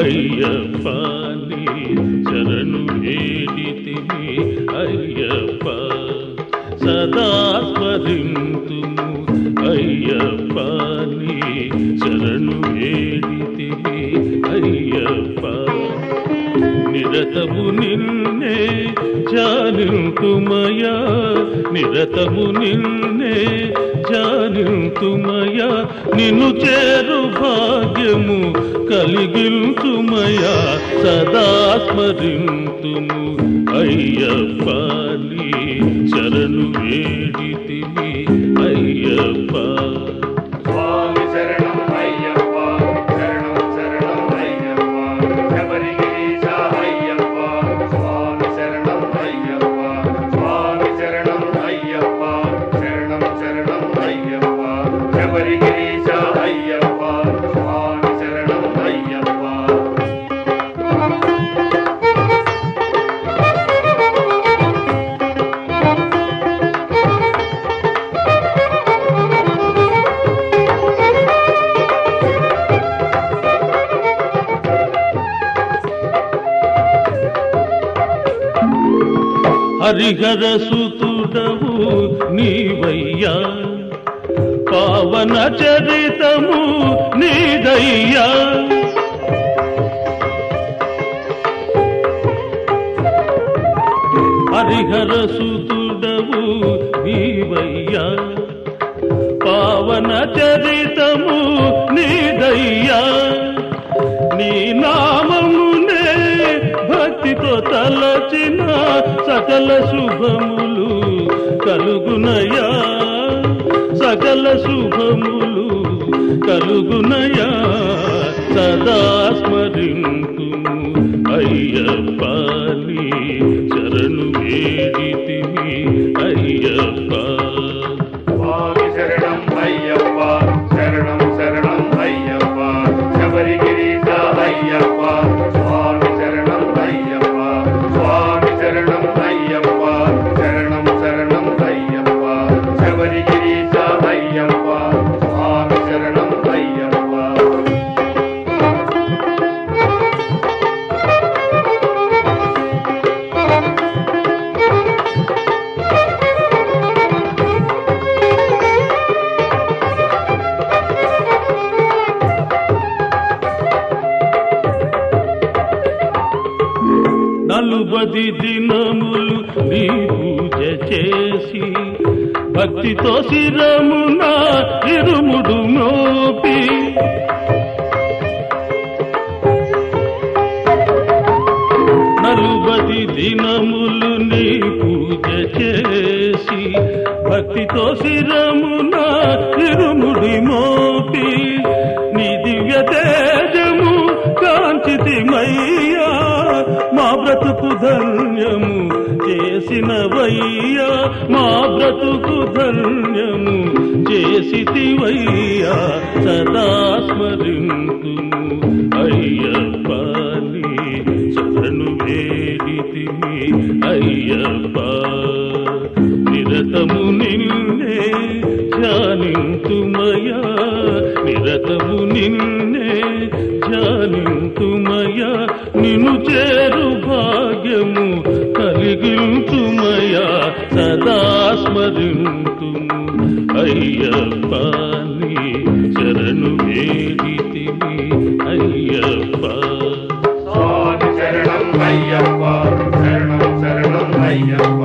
అయ్యప్ప నీ శరణు వేడితిని అయ్యప్ప సదా స్మరింతుము అయ్యప్ప నీ శరణు వేడితిని అయ్యప్ప నిరతము నిన్నే జానింతుమయా నిరతము నిన్నే జానింతుమయా నిన్ను చేరు భాగ్యము కలిగించుమయా సదా స్మరింతుము అయ్యప్ప నీ శరణు వేడితిని అయ్యప్ప స్వామి శరణం అయ్యప్ప శరణం శరణం అయ్యప్ప శబరిగిరీశ అయ్యప్ప స్వామి శరణం అయ్యప్ప స్వామి శరణం అయ్యప్ప శరణం శరణం అయ్యప్ప శబరిగిరీశ అయ్యప్ప స్వామి శరణం అయ్యప్ప హరిహర సుతుడవు నీవయ్యా పావన చరితము నీదయ్యా హరిహర సుతుడవు నీవయ్యా పావన చరితము నీదయ్యా నీ నామమునే భక్తితో తలచిన సకల శుభములు కలుగునయా సకల శుభములు కలుగునయా సదా స్మరింతుము అయ్యప్ప నీ శరణు వేడితిని అయ్యప్ప స్వామి శరణం అయ్యప్ప శరణం శరణం అయ్యప్ప శబరిగిరీశ అయ్యప్ప స్వామి శరణం అయ్యప్ప స్వామి శరణం అయ్యప్ప శరణం శరణం అయ్యప్ప శబరిగిరీశ అయ్యప్ప స్వామి శరణం అయ్యప్ప నలుబది దినములు నీ పూజ చేసి భక్తితో శిరమున ఇరుముడు మోపి నలుబది దినములు నీ పూజ చేసి భక్తితో శిరమున ఇరుముడి మోపి నీ దివ్య తేజము కాంచితిమయ్యా మా బ్రతుకు ధన్యము చేసినవయ్యా మా బ్రతుకు ధన్యము చేసితివయ్యా సదా స్మరింతుము అయ్యప్ప నీ శరణు వేడితిని అయ్యప్ప నిరతము నిన్నే ధ్యానింతుమయా నిరతము నిన్నే ధ్యానింతుమయా నిన్ను చేరు భాగ్యము కలిగించుమయా సదా స్మరింతుము అయ్యప్ప నీ శరణు వేడితిని అయ్యప్ప స్వామి శరణం అయ్యప్ప శరణం శరణం అయ్యప్ప